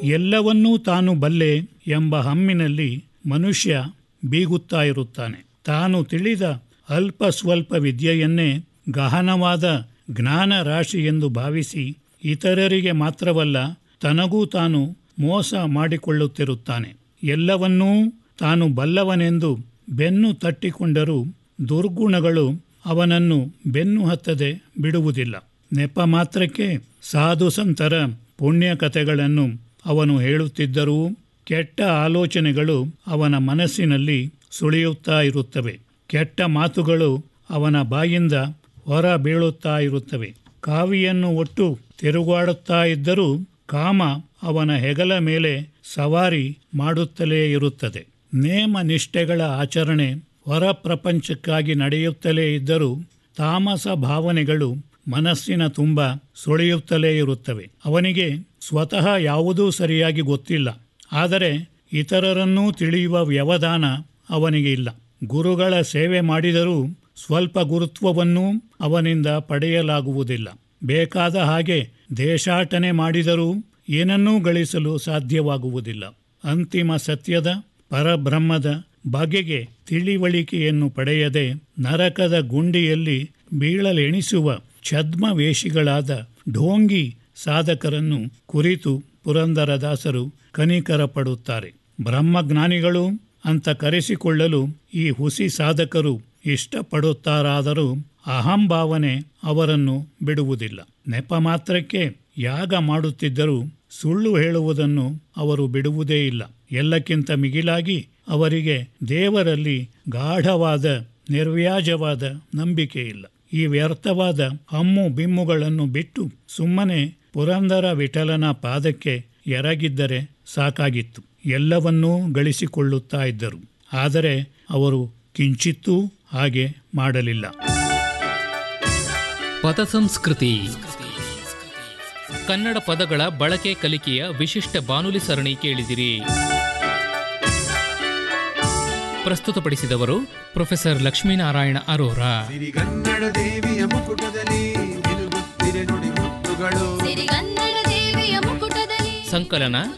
ಎಲ್ಲವನ್ನೂ ತಾನು ಬಲ್ಲೆ ಎಂಬ ಹಮ್ಮಿನಲ್ಲಿ ಮನುಷ್ಯ ಬೀಗುತ್ತಾ ಇರುತ್ತಾನೆ ತಾನು ತಿಳಿದ ಅಲ್ಪ ಸ್ವಲ್ಪ ವಿದ್ಯೆಯನ್ನೇ ಗಹನವಾದ ಜ್ಞಾನ ರಾಶಿ ಎಂದು ಭಾವಿಸಿ ಇತರರಿಗೆ ಮಾತ್ರವಲ್ಲ ತನಗೂ ತಾನು ಮೋಸ ಮಾಡಿಕೊಳ್ಳುತ್ತಿರುತ್ತಾನೆ ಎಲ್ಲವನ್ನೂ ತಾನು ಬಲ್ಲವನೆಂದು ಬೆನ್ನು ತಟ್ಟಿಕೊಂಡರೂ ದುರ್ಗುಣಗಳು ಅವನನ್ನು ಬೆನ್ನು ಹತ್ತದೆ ಬಿಡುವುದಿಲ್ಲ ನೆಪ ಮಾತ್ರಕ್ಕೆ ಸಾಧು ಸಂತರ ಪುಣ್ಯ ಕಥೆಗಳನ್ನು ಅವನು ಹೇಳುತ್ತಿದ್ದರೂ ಕೆಟ್ಟ ಆಲೋಚನೆಗಳು ಅವನ ಮನಸ್ಸಿನಲ್ಲಿ ಸುಳಿಯುತ್ತಾ ಇರುತ್ತವೆ ಕೆಟ್ಟ ಮಾತುಗಳು ಅವನ ಬಾಯಿಂದ ಹೊರ ಬೀಳುತ್ತಾ ಇರುತ್ತವೆ ಕಾವಿಯನ್ನು ಒಟ್ಟು ತಿರುಗಾಡುತ್ತಾ ಇದ್ದರೂ ಕಾಮ ಅವನ ಹೆಗಲ ಮೇಲೆ ಸವಾರಿ ಮಾಡುತ್ತಲೇ ಇರುತ್ತದೆ ನೇಮ ನಿಷ್ಠೆಗಳ ಆಚರಣೆ ಹೊರ ಪ್ರಪಂಚಕ್ಕಾಗಿ ನಡೆಯುತ್ತಲೇ ಇದ್ದರೂ ತಾಮಸ ಭಾವನೆಗಳು ಮನಸ್ಸಿನ ತುಂಬ ಸುಳಿಯುತ್ತಲೇ ಇರುತ್ತವೆ ಅವನಿಗೆ ಸ್ವತಃ ಯಾವುದೂ ಸರಿಯಾಗಿ ಗೊತ್ತಿಲ್ಲ ಆದರೆ ಇತರರನ್ನೂ ತಿಳಿಯುವ ವ್ಯವಧಾನ ಅವನಿಗೆ ಇಲ್ಲ ಗುರುಗಳ ಸೇವೆ ಮಾಡಿದರೂ ಸ್ವಲ್ಪ ಗುರುತ್ವವನ್ನೂ ಅವನಿಂದ ಪಡೆಯಲಾಗುವುದಿಲ್ಲ ಬೇಕಾದ ಹಾಗೆ ದೇಶಾಟನೆ ಮಾಡಿದರೂ ಏನನ್ನೂ ಗಳಿಸಲು ಸಾಧ್ಯವಾಗುವುದಿಲ್ಲ ಅಂತಿಮ ಸತ್ಯದ ಪರಬ್ರಹ್ಮದ ಬಗೆಗೆ ತಿಳಿವಳಿಕೆಯನ್ನು ಪಡೆಯದೆ ನರಕದ ಗುಂಡಿಯಲ್ಲಿ ಬೀಳಲೆಣಿಸುವ ಛದ್ಮವೇಷಿಗಳಾದ ಢೋಂಗಿ ಸಾಧಕರನ್ನು ಕುರಿತು ಪುರಂದರದಾಸರು ಕನಿಕರ ಪಡುತ್ತಾರೆ ಬ್ರಹ್ಮಜ್ಞಾನಿಗಳು ಅಂತ ಕರೆಸಿಕೊಳ್ಳಲು ಈ ಹುಸಿ ಸಾಧಕರು ಇಷ್ಟಪಡುತ್ತಾರಾದರೂ ಅಹಂಭಾವನೆ ಅವರನ್ನು ಬಿಡುವುದಿಲ್ಲ ನೆಪ ಮಾತ್ರಕ್ಕೆ ಯಾಗ ಮಾಡುತ್ತಿದ್ದರೂ ಸುಳ್ಳು ಹೇಳುವುದನ್ನು ಅವರು ಬಿಡುವುದೇ ಇಲ್ಲ ಎಲ್ಲಕ್ಕಿಂತ ಮಿಗಿಲಾಗಿ ಅವರಿಗೆ ದೇವರಲ್ಲಿ ಗಾಢವಾದ ನಿರ್ವ್ಯಾಜವಾದ ನಂಬಿಕೆ ಇಲ್ಲ ಈ ವ್ಯರ್ಥವಾದ ಹಮ್ಮು ಬಿಮ್ಮುಗಳನ್ನು ಬಿಟ್ಟು ಸುಮ್ಮನೆ ಪುರಂದರ ವಿಠಲನ ಪಾದಕ್ಕೆ ಎರಗಿದ್ದರೆ ಸಾಕಾಗಿತ್ತು ಎಲ್ಲವನ್ನೂ ಗಳಿಸಿಕೊಳ್ಳುತ್ತಾ ಇದ್ದರು ಆದರೆ ಅವರು ಕಿಂಚಿತ್ತೂ ಹಾಗೆ ಮಾಡಲಿಲ್ಲ ಪದ ಸಂಸ್ಕೃತಿ ಕನ್ನಡ ಪದಗಳ ಬಳಕೆ ಕಲಿಕೆಯ ವಿಶಿಷ್ಟ ಬಾನುಲಿ ಸರಣಿ ಕೇಳಿದಿರಿ ಪ್ರಸ್ತುತಪಡಿಸಿದವರು ಪ್ರೊಫೆಸರ್ ಲಕ್ಷ್ಮೀನಾರಾಯಣ ಅರೋರಾ ಸಿರಿಗನ್ನಡ ದೇವಿಯ ಮುಕುಟದಲ್ಲಿ ನಿಲುಗುತ್ತಿರೆ ನುಡಿ ಮುತ್ತುಗಳು ಸಿರಿಗನ್ನಡ ದೇವಿಯ ಮುಕುಟದಲ್ಲಿ ಸಂಕಲನ